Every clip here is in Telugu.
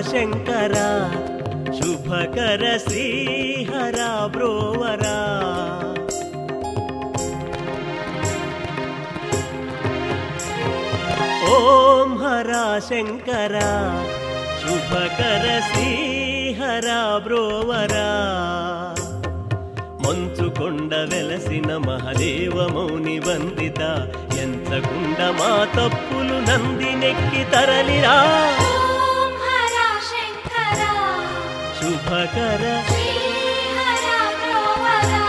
శంకర శుభకర శ్రీహర బ్రోవరా ఓం హర శంకర శుభకర శ్రీహర బ్రోవరా మంచుకొండ వెలసిన మహదేవ మౌని వందిత ఎంచకుండ మా తప్పులు నందినెక్కి తరలిరా ఓం హర శంకర శుభకర శ్రీహర బ్రోవరా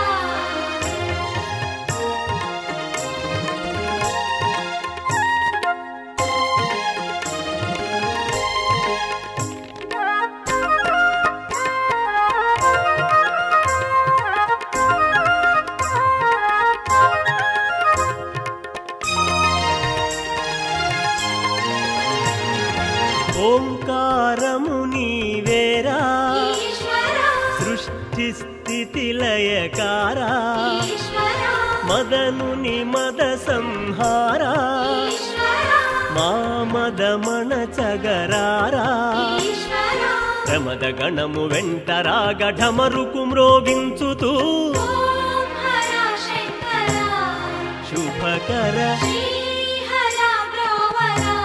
ఓంకారము నీవేరా ఈశ్వర సృష్టి స్థితి లయకారా ఈశ్వర మదనుని మద సంహారా ఈశ్వర మా మదమణ చగరారా ఈశ్వర ప్రమద గణము వెంటరాగ ఢమరుకు మ్రోగించుతూ ఓం హర శంకర శుభకర శ్రీహర బ్రోవరా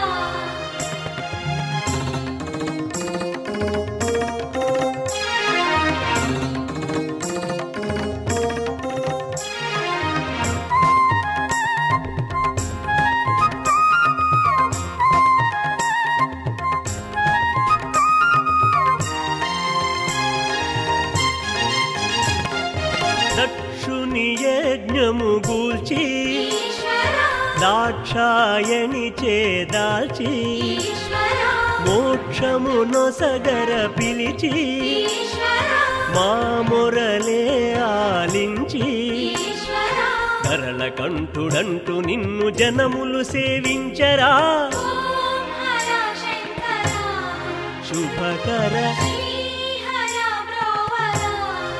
దక్షుని యజ్ఞము గూల్చి ఈశ్వర దాక్షాయణి చేదాల్చి ఈశ్వర మోక్షము నొసగర పిలిచి ఈశ్వర మా మొరలే ఆలించి ఈశ్వర ధరల కంఠుడంటూ నిన్ను జనములు సేవించరా ఓం హర శంకర శుభకర శ్రీహర బ్రోవరా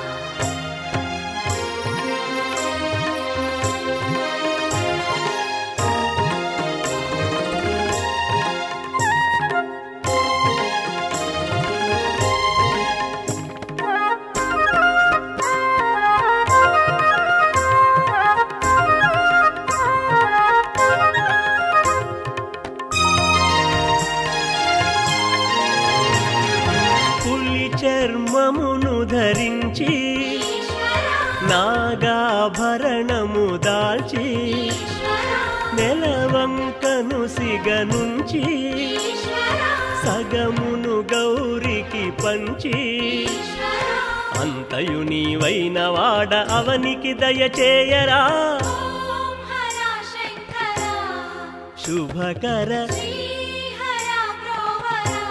పులి చర్మమును ధరించి ఈశ్వర నాగాభరణము దాల్చి ఈశ్వర నెలవంకను సిగనుంచి ఈశ్వర సగమును గౌరికి పంచి ఈశ్వర అంతయు నీవైన వాడ అవనికి దయచేయరా ఓం హర శంకర శుభకర శ్రీహర బ్రోవరా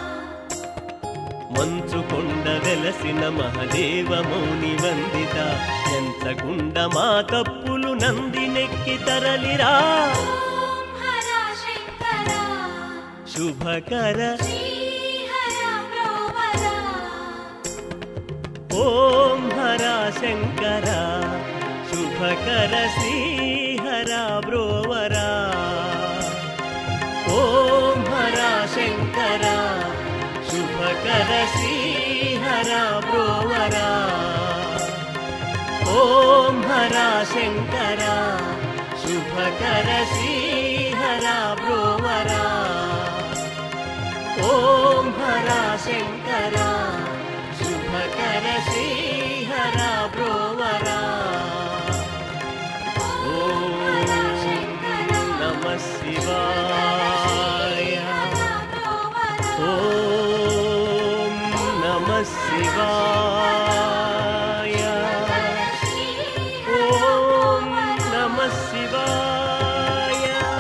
మంచుకొండ వెలసిన మహదేవ మౌని వందిత ఎంతగుండ మా తప్పులు నందినెక్కి తరలిరా ఓం హర శంకర శుభకర శ్రీహర బ్రోవరా ఓం హర శంకర శుభకర శ్రీహర బ్రోవరా ఓం హర శంకర శుభకర శ్రీహర బ్రోవరా ఓం హర శంకర శుభకర శ్రీహర బ్రోవరా ఓం హర శంకర శుభకర శ్రీహర బ్రోవరా ఓం నమ శివాయ ఓం నమ శివాయ ఓం నమ శివాయ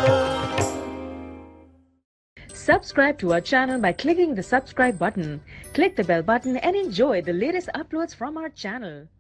Subscribe to our channel by clicking the subscribe button. Click the bell button and enjoy the latest uploads from our channel.